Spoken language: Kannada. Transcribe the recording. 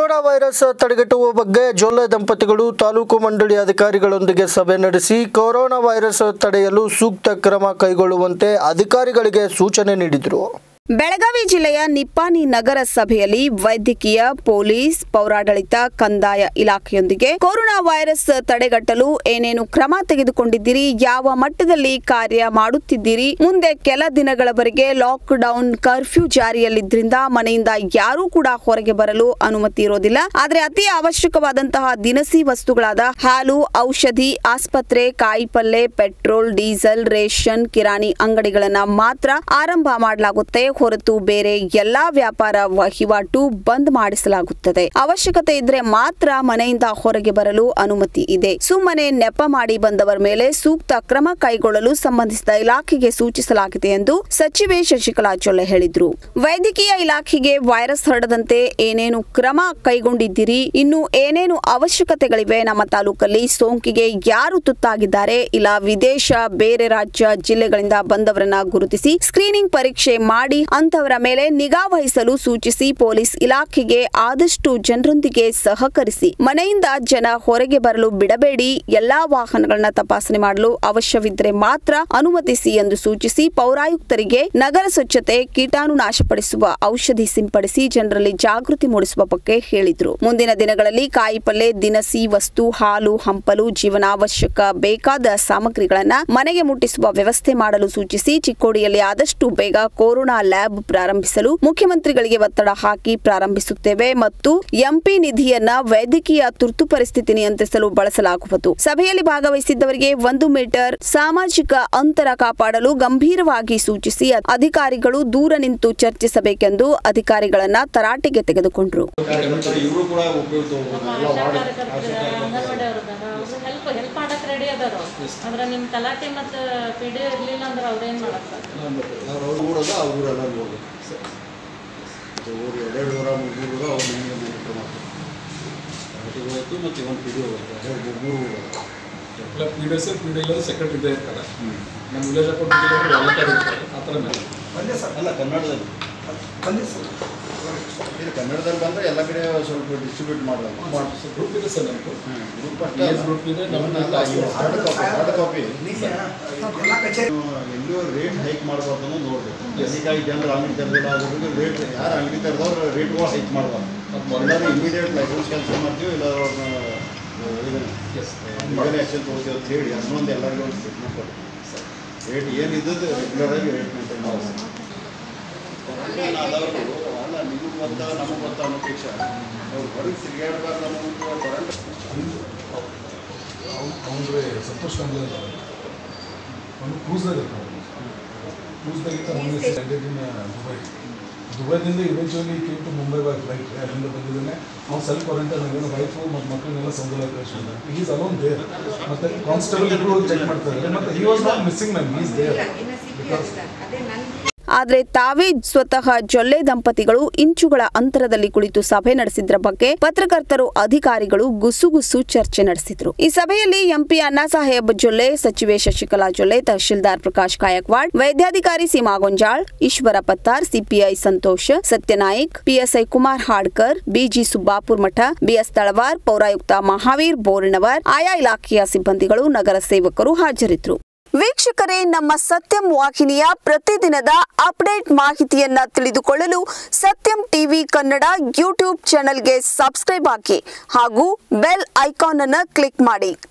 ಕೊರೋನಾ ವೈರಸ್ ತಡೆಗಟ್ಟುವ ಬಗ್ಗೆ ಜೊಲ್ಲೆ ದಂಪತಿಗಳು ತಾಲೂಕು ಮಂಡಳಿ ಅಧಿಕಾರಿಗಳೊಂದಿಗೆ ಸಭೆ ನಡೆಸಿ ಕೊರೋನಾ ವೈರಸ್ ತಡೆಯಲು ಸೂಕ್ತ ಕ್ರಮ ಕೈಗೊಳ್ಳುವಂತೆ ಅಧಿಕಾರಿಗಳಿಗೆ ಸೂಚನೆ ನೀಡಿದರು ಬೆಳಗಾವಿ ಜಿಲ್ಲೆಯ ನಿಪ್ಪಾಣಿ ನಗರ ಸಭೆಯಲ್ಲಿ ವೈದ್ಯಕೀಯ ಪೊಲೀಸ್ ಪೌರಾಡಳಿತ ಕಂದಾಯ ಇಲಾಖೆಯೊಂದಿಗೆ ಕೊರೋನಾ ವೈರಸ್ ತಡೆಗಟ್ಟಲು ಏನೇನು ಕ್ರಮ ತೆಗೆದುಕೊಂಡಿದ್ದೀರಿ ಯಾವ ಮಟ್ಟದಲ್ಲಿ ಕಾರ್ಯ ಮಾಡುತ್ತಿದ್ದೀರಿ ಮುಂದೆ ಕೆಲ ದಿನಗಳವರೆಗೆ ಲಾಕ್ ಡೌನ್ ಕರ್ಫ್ಯೂ ಜಾರಿಯಲ್ಲಿದ್ರಿಂದ ಮನೆಯಿಂದ ಯಾರೂ ಕೂಡ ಹೊರಗೆ ಬರಲು ಅನುಮತಿ ಇರೋದಿಲ್ಲ ಆದರೆ ಅತಿ ಅವಶ್ಯಕವಾದಂತಹ ದಿನಸಿ ವಸ್ತುಗಳಾದ ಹಾಲು ಔಷಧಿ ಆಸ್ಪತ್ರೆ ಕಾಯಿಪಲ್ಲೆ ಪೆಟ್ರೋಲ್ ಡೀಸೆಲ್ ರೇಷನ್ ಕಿರಾಣಿ ಅಂಗಡಿಗಳನ್ನ ಮಾತ್ರ ಆರಂಭ ಮಾಡಲಾಗುತ್ತೆ ಹೊರತು ಬೇರೆ ಎಲ್ಲಾ ವ್ಯಾಪಾರ ವಹಿವಾಟು ಬಂದ್ ಮಾಡಿಸಲಾಗುತ್ತದೆ ಅವಶ್ಯಕತೆ ಇದ್ರೆ ಮಾತ್ರ ಮನೆಯಿಂದ ಹೊರಗೆ ಬರಲು ಅನುಮತಿ ಇದೆ ಸುಮ್ಮನೆ ನೆಪ ಮಾಡಿ ಬಂದವರ ಮೇಲೆ ಸೂಕ್ತ ಕ್ರಮ ಕೈಗೊಳ್ಳಲು ಸಂಬಂಧಿಸಿದ ಇಲಾಖೆಗೆ ಸೂಚಿಸಲಾಗಿದೆ ಎಂದು ಸಚಿವೆ ಶಶಿಕಲಾ ಜೊಲ್ಲೆ ಹೇಳಿದ್ರು ವೈದ್ಯಕೀಯ ಇಲಾಖೆಗೆ ವೈರಸ್ ಹರಡದಂತೆ ಏನೇನು ಕ್ರಮ ಕೈಗೊಂಡಿದ್ದೀರಿ ಇನ್ನು ಏನೇನು ಅವಶ್ಯಕತೆಗಳಿವೆ ನಮ್ಮ ತಾಲೂಕಲ್ಲಿ ಸೋಂಕಿಗೆ ಯಾರು ತುತ್ತಾಗಿದ್ದಾರೆ ಇಲ್ಲ ವಿದೇಶ ಬೇರೆ ರಾಜ್ಯ ಜಿಲ್ಲೆಗಳಿಂದ ಬಂದವರನ್ನ ಗುರುತಿಸಿ ಸ್ಕ್ರೀನಿಂಗ್ ಪರೀಕ್ಷೆ ಮಾಡಿ ಅಂತವರ ಮೇಲೆ ನಿಗಾ ವಹಿಸಲು ಸೂಚಿಸಿ ಪೊಲೀಸ್ ಇಲಾಖೆಗೆ ಆದಷ್ಟು ಜನರೊಂದಿಗೆ ಸಹಕರಿಸಿ ಮನೆಯಿಂದ ಜನ ಹೊರಗೆ ಬರಲು ಬಿಡಬೇಡಿ ಎಲ್ಲಾ ವಾಹನಗಳನ್ನ ತಪಾಸಣೆ ಮಾಡಲು ಅವಶ್ಯವಿದ್ದರೆ ಮಾತ್ರ ಅನುಮತಿಸಿ ಎಂದು ಸೂಚಿಸಿ ಪೌರಾಯುಕ್ತರಿಗೆ ನಗರ ಸ್ವಚ್ಛತೆ ಕೀಟಾಣು ನಾಶಪಡಿಸುವ ಔಷಧಿ ಸಿಂಪಡಿಸಿ ಜನರಲ್ಲಿ ಜಾಗೃತಿ ಮೂಡಿಸುವ ಬಗ್ಗೆ ಹೇಳಿದ್ರು ಮುಂದಿನ ದಿನಗಳಲ್ಲಿ ಕಾಯಿಪಲ್ಲೆ ದಿನಸಿ ವಸ್ತು ಹಾಲು ಹಂಪಲು ಜೀವನಾವಶ್ಯಕ ಬೇಕಾದ ಸಾಮಗ್ರಿಗಳನ್ನ ಮನೆಗೆ ಮುಟ್ಟಿಸುವ ವ್ಯವಸ್ಥೆ ಮಾಡಲು ಸೂಚಿಸಿ ಚಿಕ್ಕೋಡಿಯಲ್ಲಿ ಆದಷ್ಟು ಬೇಗ ಕೊರೋನಾ ಲ್ಯಾಬ್ ಪ್ರಾರಂಭಿಸಲು ಮುಖ್ಯಮಂತ್ರಿಗಳಿಗೆ ಒತ್ತಡ ಹಾಕಿ ಪ್ರಾರಂಭಿಸುತ್ತೇವೆ ಮತ್ತು ಎಂಪಿ ನಿಧಿಯನ್ನ ವೈದ್ಯಕೀಯ ತುರ್ತು ಪರಿಸ್ಥಿತಿ ನಿಯಂತ್ರಿಸಲು ಬಳಸಲಾಗುವುದು ಸಭೆಯಲ್ಲಿ ಭಾಗವಹಿಸಿದ್ದವರಿಗೆ ಒಂದು ಮೀಟರ್ ಸಾಮಾಜಿಕ ಅಂತರ ಕಾಪಾಡಲು ಗಂಭೀರವಾಗಿ ಸೂಚಿಸಿ ಅಧಿಕಾರಿಗಳು ದೂರ ನಿಂತು ಚರ್ಚಿಸಬೇಕೆಂದು ಅಧಿಕಾರಿಗಳನ್ನ ತರಾಟೆಗೆ ತೆಗೆದುಕೊಂಡರು ಇವರು ಕೂಡ ಉಪಯುಕ್ತ ಎಲ್ಲ ವಾರ್ಡ್ ಅಂಗನವಾಡಿ ಅವ್ರು ಹೆಲ್ಪ್ ಹೆಲ್ಪ್ ಮಾಡಕ್ ರೆಡಿ ಅದಾರ ಆದ್ರೆ ನಿಮ್ಮ ತಲಾಟೆ ಮತ್ತು ಪಿ ಡಿ ಇರ್ಲಿಲ್ಲ ಅಂದ್ರೆ ಅವ್ರೇನ್ ಮಾಡಕ್ ಅವ್ರು ಅವ್ರು ಊರದ ಅವ್ರ ಊರೆಲ್ಲ ನೋಡ್ಬೇಕು ಇದು ಊರು ಎರಡೆರಡು ಊರ ಮೂರು ಊರ ಅವ್ರ ಮನೆಗೆ ಮಾನಿಟರ್ ಮಾಡ್ತಾರೆ ತಲಾಟಿಗೆ ಹೋಯ್ತು ಮತ್ತು ಒಂದು ಪಿ ಡಿ ಹೋಗುತ್ತೆ ಎರಡು ಮೂರು ಊರು ಎಲ್ಲ P D S P D ಎಲ್ಲ ಸೆಕ್ರೆಟರಿ ಇದ್ದೇ ಇರ್ತಾರೆ ನಮ್ಮ ವಿಲೇಜ್ ಅಕೌಂಟ್ ವಾಲಂಟಿಯರ್ ಇರ್ತಾರೆ ಆ ಥರ ಮೇಲೆ ಅಲ್ಲ ಕನ್ನಡದಲ್ಲಿ ಇದು ಕನ್ನಡದಲ್ಲಿ ಬಂದರೆ ಎಲ್ಲ ಕಡೆ ಸ್ವಲ್ಪ ಡಿಸ್ಟ್ರಿಬ್ಯೂಟ್ ಮಾಡೋದು ಗ್ರೂಪ್ ಇದೆ ಸರ್ ನಮ್ಮದು ಗ್ರೂಪ್ ಏಜ್ ಗ್ರೂಪ್ ಇದೆ ನಮ್ಮದೆಲ್ಲ ಹಾರ್ಡ್ ಕಾಪಿ ಹಾರ್ಡ್ ಕಾಪಿ ಎಲ್ಲೂ ರೇಟ್ ಹೈಕ್ ಮಾಡಬಾರ್ದು ಅನ್ನೋದು ನೋಡ್ಬೇಕು ಹೀಗಾಗಿ ಜನರು ಅಂಗಡಿ ತೆರೆದಿಲ್ಲ ಅದ್ರಿಗೆ ರೇಟ್ ಯಾರು ಅಂಗಡಿ ತೆರೆದವ್ರು ರೇಟ್ಗಳು ಹೈಕ್ ಮಾಡಬಾರ್ದು ಎಲ್ಲರೂ ಇಮಿಡಿಯೇಟ್ ಲೈಸೆನ್ಸ್ ಕೆಲಸ ಮಾಡ್ತೀವಿ ಇಲ್ಲ ಅವ್ರನ್ನ ಇದನ್ನ ಲೀಗಲ್ ಆ್ಯಕ್ಷನ್ ತೊಗೊಳ್ತೀವಿ ಅಂತ ಹೇಳಿ ಅನ್ನೊಂದು ಎಲ್ಲರಿಗೂ ಒಂದು ಸ್ಟೇಟ್ಮೆಂಟ್ ಕೊಡ್ತೀವಿ ರೇಟ್ ಏನಿದ್ದದ್ದು ರೆಗ್ಯುಲರ್ ಆಗಿ ರೇಟ್ ಮೇಂಟೈನ್ ಮಾಡೋದು ಆದವರು ಅಲ್ಲ ನಿಮಗೆ ಗೊತ್ತಾ ನಮಗೆ ಗೊತ್ತಾ ಅನ್ನೋ ಪಕ್ಷ ಅವ್ರು ಹೊರಗೆ ತಿರುಗಾಡಬಾರ್ದು ಅನ್ನೋ ಕರೆಂಟ್ ಅವನಿಗೆ ಸಂತೋಷ್ ಕಂಗ್ಲ ಒಂದು ಕ್ರೂಸ್ದಾಗ ಇರ್ತಾವೆ ಕ್ರೂಸ್ದಾಗಿಂತ ಮೊನ್ನೆ ಸಂಡೆಡ್ ಇನ್ ದುಬೈ ದುಬೈದಿಂದ eventually came to Mumbai by flight ಅಲ್ಲಿಂದ ಬಂದಿದ್ದಾನೆ ಅವ್ನು ಸೆಲ್ಫ್ ಕ್ವಾರಂಟೈನ್ ಆಗಿದ್ದಾನೆ ವೈಫು ಮತ್ತು ಮಕ್ಕಳನ್ನೆಲ್ಲ ಸಮುದ್ರ ಕಳಿಸಿದ್ದಾನೆ ಈಸ್ ಅಲೋನ್ ದೇರ್ ಮತ್ತು ಕಾನ್ಸ್ಟೇಬಲ್ ಇಬ್ಬರು ಚೆಕ್ ಮಾಡ್ತಾ ಇದ್ದಾರೆ ಮತ್ತು he was not missing ma'am is there because ಆದರೆ ತಾವೇ ಸ್ವತಃ ಜೊಲ್ಲೆ ದಂಪತಿಗಳು ಇಂಚುಗಳ ಅಂತರದಲ್ಲಿ ಕುಳಿತು ಸಭೆ ನಡೆಸಿದ್ರ ಬಗ್ಗೆ ಪತ್ರಕರ್ತರು ಅಧಿಕಾರಿಗಳು ಗುಸುಗುಸು ಚರ್ಚೆ ನಡೆಸಿದ್ರು ಈ ಸಭೆಯಲ್ಲಿ ಎಂಪಿ ಅಣ್ಣಾಸಾಹೇಬ್ ಜೊಲ್ಲೆ ಸಚಿವೆ ಶಶಿಕಲಾ ಜೊಲ್ಲೆ ತಹಶೀಲ್ದಾರ್ ಪ್ರಕಾಶ್ ಕಾಯಕ್ವಾಡ್ ವೈದ್ಯಾಧಿಕಾರಿ Seema Gonjal Eshwara Pattar CPI Santosh Satyanaik PSI Kumar Hadkar B G Subbapur Math B S Talawar ಪೌರಾಯುಕ್ತ ಮಹಾವೀರ್ ಬೋರ್ಣವರ್ ಆಯಾ ಇಲಾಖೆಯ ಸಿಬ್ಬಂದಿಗಳು ನಗರ ಸೇವಕರು ಹಾಜರಿದ್ದರು ವೀಕ್ಷಕರೇ ನಮ್ಮ ಸತ್ಯಂ ವಾಹಿನಿಯ ಪ್ರತಿದಿನದ ಅಪ್ಡೇಟ್ ಮಾಹಿತಿಯನ್ನ ತಿಳಿದುಕೊಳ್ಳಲು ಸತ್ಯಂ ಟಿವಿ ಕನ್ನಡ ಯೂಟ್ಯೂಬ್ ಚಾನೆಲ್ಗೆ ಸಬ್ಸ್ಕ್ರೈಬ್ ಆಗಿ ಹಾಗೂ ಬೆಲ್ ಐಕಾನ್ ಅನ್ನು ಕ್ಲಿಕ್ ಮಾಡಿ